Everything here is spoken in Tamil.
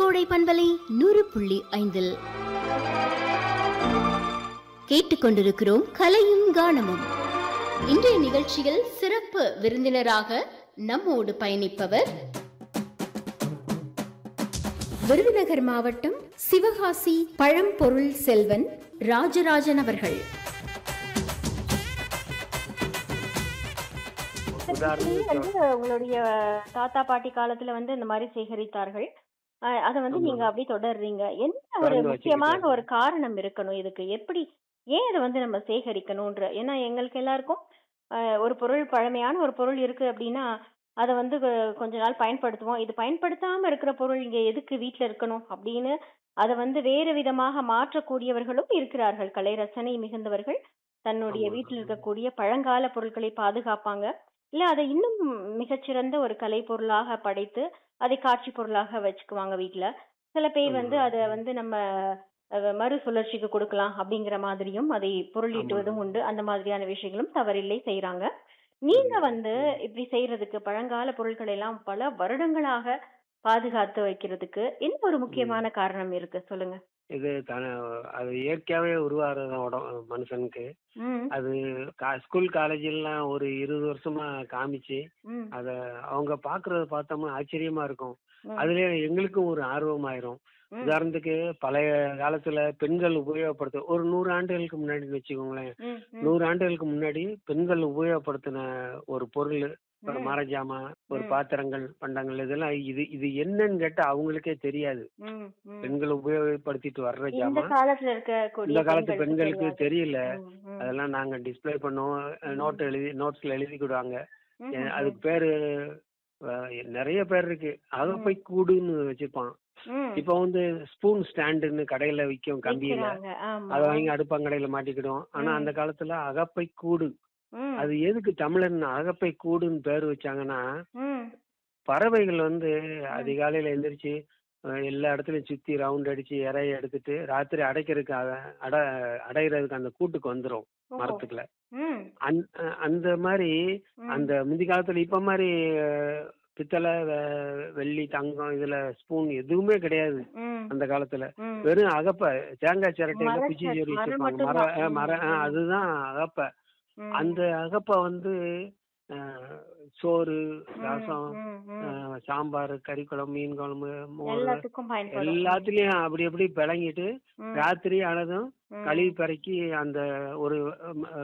கோடை பண்பலை நூறு புள்ளி ஐந்தில் கேட்டுக்கொண்டிருக்கிறோம் கலையும் கானமும் இன்றைய நிகழ்ச்சியில் சிறப்பு விருந்தினராக நம்மோடு பயணிப்பவர் விருதுநகர் மாவட்டம் சிவகாசி பழம்பொருள் செல்வன் ராஜராஜன் அவர்கள் நீங்க வந்து உங்களுடைய தாத்தா பாட்டி காலத்துல வந்து இந்த மாதிரி சேகரித்தார்கள் அஹ் அத வந்து ஆமா. நீங்க அப்படி தொடர்றீங்க என்ன ஒரு தொடர்ந்து முக்கியமான வச்சுக்கிட்டு ஒரு காரணம் இருக்கணும் இதுக்கு எப்படி ஏன் இதை வந்து நம்ம சேகரிக்கணும்ன்ற ஏன்னா எங்களுக்கு எல்லாருக்கும் அஹ், ஒரு பொருள் பழமையான ஒரு பொருள் இருக்கு அப்படின்னா அதை வந்து கொ- கொஞ்ச நாள் பயன்படுத்துவோம் இது பயன்படுத்தாம இருக்கிற பொருள் இங்க எதுக்கு வீட்ல இருக்கணும் அப்படின்னு அதை வந்து வேறு விதமாக மாற்றக்கூடியவர்களும் இருக்கிறார்கள் கலை ரசனை மிகுந்தவர்கள் தன்னுடைய ஆமா. வீட்டில் இருக்கக்கூடிய பழங்கால பொருட்களை பாதுகாப்பாங்க இல்ல அதை இன்னும் மிகச்சிறந்த ஒரு கலை பொருளாக படைத்து அதை காட்சி பொருளாக வச்சுக்குவாங்க வீட்ல சில பேர் வந்து ஆமா. அதை வந்து நம்ம அஹ், மறுசுழற்சிக்கு கொடுக்கலாம் அப்படிங்கிற மாதிரியும் அதை பொருளீட்டுவதும் ஆமா. உண்டு அந்த மாதிரியான விஷயங்களும் தவறில்லை செய்யறாங்க நீங்க ம். வந்து இப்படி செய்யறதுக்கு பழங்கால பொருட்களை எல்லாம் பல வருடங்களாக பாதுகாத்து வைக்கிறதுக்கு என்ன ஒரு முக்கியமான காரணம் இருக்கு சொல்லுங்க இது தன அது இயற்கையாவே உருவாகிறது உடம்பு மனுஷனுக்கு ம் அது கா ஸ்கூல் காலேஜெல்லாம் ஒரு இருபது வருஷமா காமிச்சு ம் அத அவங்க பாக்குறத பார்த்தோம்னா ஆச்சரியமா இருக்கும் ம், அதுலயே எங்களுக்கும் ஒரு ஆர்வமாயிரும் ம், உதாரணத்துக்கு பழைய காலத்துல பெண்கள் உபயோகப்படுத்த ஒரு நூறு ஆண்டுகளுக்கு முன்னாடி வச்சுக்கோங்களேன் ம், ம், நூறு ஆண்டுகளுக்கு முன்னாடி பெண்கள் உபயோகப்படுத்தின ஒரு பொருள் ஒரு ம், மரஜாமா ஒரு ம். பாத்திரங்கள் பண்டங்கள் இதெல்லாம் இது இது என்னன்னு கேட்டா அவங்களுக்கே தெரியாது ம், ம். பெண்கள் உபயோகப்படுத்திட்டு வர்ற இந்த ஜாமா காலத்துல இருக்கக்கூடிய இந்த காலத்து பெண்களுக்கு பெண்களுக்கு தெரியாது. தெரியல ம், ம், அதெல்லாம் நாங்க டிஸ்ப்ளே பண்ணுவோம் ம். நோட் எழுதி நோட்ஸ்ல எழுதிக்கிடுவாங்க ம், எ- ம், அதுக்கு பேரு அஹ், நிறைய பேர் இருக்கு அகப்பை கூடுன்னு வச்சிருப்பான் ம். இப்ப வந்து ஸ்பூன் ஸ்டாண்டுன்னு கடையில விற்கும் கம்பியில விக்கிறாங்க, ஆமா. அதை வாங்கி அடுப்பாங்கடையில மாட்டிக்கிடும் ஆனா ம். அந்த காலத்துல அகப்பை கூடு ம், அது எதுக்கு தமிழன் அகப்பை கூடுன்னு பேர் வச்சாங்கன்னா ம், பறவைகள் வந்து அதிகாலையில எந்திரிச்சு அஹ், எல்லா இடத்துலயும் சுத்தி ரவுண்ட் அடிச்சு இறைய எடுத்துட்டு ராத்திரி அடைக்கிறதுக்கு அத- அட அடைகிறதுக்கு அந்த கூட்டுக்கு வந்துரும் ஓ, மரத்துக்குள்ள ம், அந்- அஹ், அந்த மாதிரி ம், அந்த முந்தி காலத்துல இப்ப மாதிரி அஹ், பித்தளை வெ- வெள்ளி தங்கம் இதுல ஸ்பூன் எதுவுமே கிடையாது ம், அந்த காலத்துல ம். வெறும் அகப்பை தேங்காய் சிரட்டையில மர குச்சி ச- சொறி மரம் வச்சிருப்பாங்க மர மட்டும்தான். அஹ், மர ம், அஹ், ம். அதுதான் அகப்பை ம், அந்த அகப்பை வந்து அஹ், சோறு ம், ரசம் ம், ம். அஹ், சாம்பார் கறி குழம்பு மீன் குழம்பு மோர் எல்லாத்துக்கும் பயன்படும் எல்லாத்துலயும் அப்படி அப்படி பிளங்கிட்டு ம், ராத்திரி ஆனதும் ம். கழுவி பறக்கி அந்த ஒரு